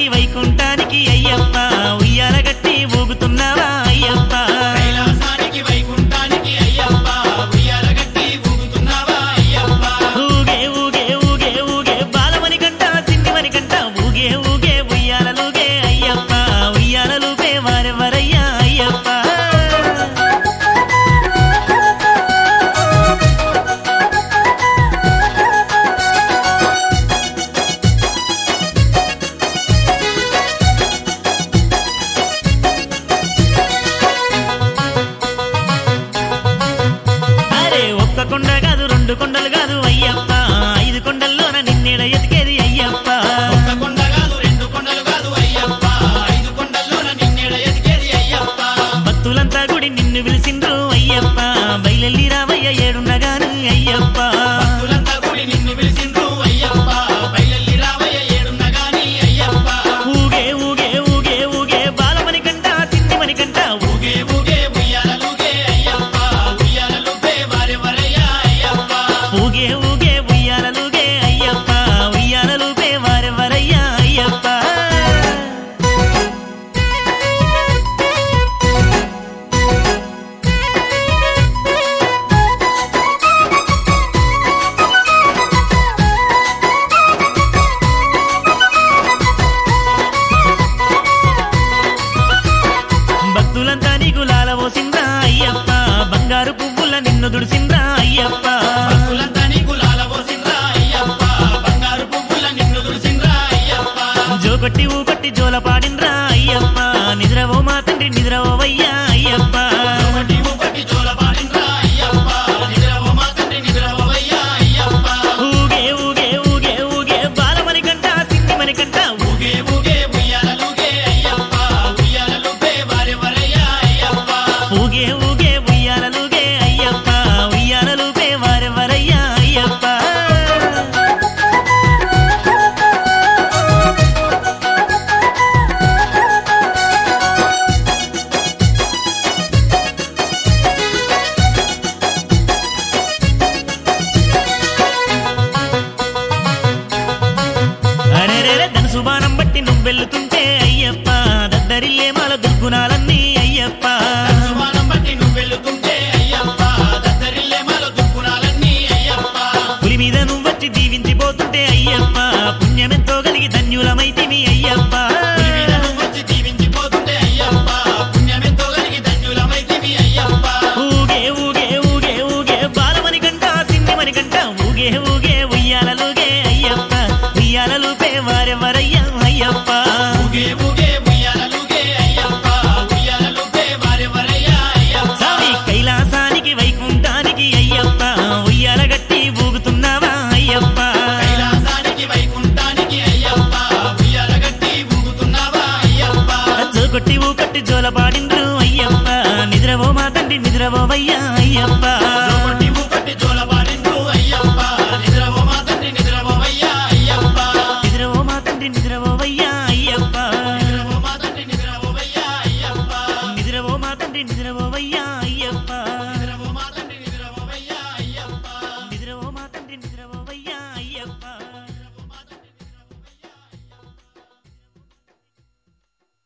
వైకుంఠానికి అయ్యప్ప ఉయ్యాల గట్టి ఊగుతున్నావా అయ్యప్ప కైలాసానికి వైకుంఠానికి అయ్యప్ప ఉయ్యాలగట్టి ఊగుతున్నావా అయ్యప్ప ఊగే ఊగే ఊగే ఊగే బాలమని కంట సిన్నిమని కంట ఊగే ఊగే ఉయ్యాలలుగే అయ్యప్ప ఉయ్యాలలుగే వారెవరయ్యా అయ్యప్ప అరే ఒక్క కొండ కాదు రెండు కొండలు కాదు అయ్యప్ప ఐదు కొండల్లోన నిన్నెడ ఎతికేది అయ్యప్ప ఒక్క కొండ కాదు రెండు కొండలు కాదు అయ్యప్ప ఐదు కొండల్లోన నిన్నెడ ఎదిగేది అయ్యప్ప భక్తులంతా గుడి నిన్ను పిలిచిండ్రు అయ్యప్ప బయలెల్లి రావయ్య ఏడున్నగాను అయ్యప్ప భక్తులంతా కూడి నిన్ను పిలిచిండ్రు అయ్యప్ప బయలెల్లి రావయ్య ఏడున్న గాని అయ్యప్ప ఊగే ఊగే ఊగే ఊగే బాలమని కంట సిన్నిమని కంట ఊగే ఊగే ఉయ్యాలలుగే అయ్యప్ప ఉయ్యాలలుగే వారెవరయ్యా అయ్యప్ప ఊగే ఊగే ఉయ్యాలలుగే అయ్యప్ప ఉయ్యాలలుగే వారెవరయ్యా అయ్యప్ప భక్తులంతా నీకు లాలవోసిందా అయ్యప్ప బంగారు పువ్వుల నిన్ను దుడిసిందా అయ్యప్ప భక్తులంతా నీకు లాలబోసిండ్రా అయ్యప్ప బంగారు పువ్వుల నిన్ను దుడిసిండ్రా అయ్యప్ప జోకొట్టి ఊకొట్టి జోల పాడిండ్రా అయ్యప్ప నిద్రవో మా తండ్రి నిద్రవోవయ్యా అయ్యప్ప ఒకటి ఒకటి జోలపాడిండ్రా అయ్యప్ప నిద్రవో మా తండ్రి నిద్రవోవయ్యా అయ్యప్ప ఊగే ఊగే ఊగే ఊగే బాలమని కంట సిన్నిమని కంట ఊగే ఊగే ఉయ్యాలలుగే అయ్యప్ప ఉయ్యాలలుగే వారెవరయ్యా అయ్యప్ప ఊగే ఊగే ఉయ్యాలలుగే అయ్యప్ప ఉయ్యాలలుగే వారెవరయ్యా అయ్యప్ప అరెరెరె ధనుసు బాణం బట్టి నువ్వెళ్తుంటే అయ్యప్ప దద్దరిల్లే మాల దుర్గుణాలన్నీ అయ్యప్ప సుమానం బట్టి నువ్వు వెళ్తుంటే అయ్యప్ప దద్దరిల్లే మాల దుక్కునాలన్నీ అయ్యప్ప పులి మీద నువ్వొచ్చి దీవించిపోతుంటే అయ్యప్ప పుణ్యమెంతో కలిగి ధన్యులమైతివి అయ్యప్ప పులి మీద నువ్వొచ్చి దీవించిపోతుంటే అయ్యప్ప పుణ్యమెంతో కలిగి ధన్యులమైతివి అయ్యప్ప ఊగే ఊగే ఊగే ఊగే బాలమని కంట సిన్నిమని కంట ఊగే ఊగే ఉయ్యాలలుగే అయ్యప్ప ఉయ్యాలలుపే వారెవరయ్యా అయ్యప్ప ఊగే ఊగే ఉయ్యాలలుగే అయ్యప్ప ఉయ్యాలలుగే వారెవరయ్యా అయ్యప్ప స్వామి కైలాసానికి వైకుంఠానికి అయ్యప్ప ఉయ్యాల గట్టి ఊగుతున్నావా అయ్యప్ప కైలాసానికి వైకుంఠానికి అయ్యప్ప ఉయ్యాలగట్టి ఊగుతున్నావా అయ్యప్ప కొట్టి ఊకొట్టి జోల పాడిండ్రు అయ్యప్ప నిద్రవో మా తండ్రి నిద్రవోవయ్యా అయ్యప్ప జోకొట్టి ఊకొట్టి జోలపాడిండ్రు అయ్యప్ప నిద్రవో మా తండ్రి నిద్రవోవయ్యా అయ్యప్ప నిద్రవో మా తండ్రి నిద్రవోవయ్యా అయ్యప్ప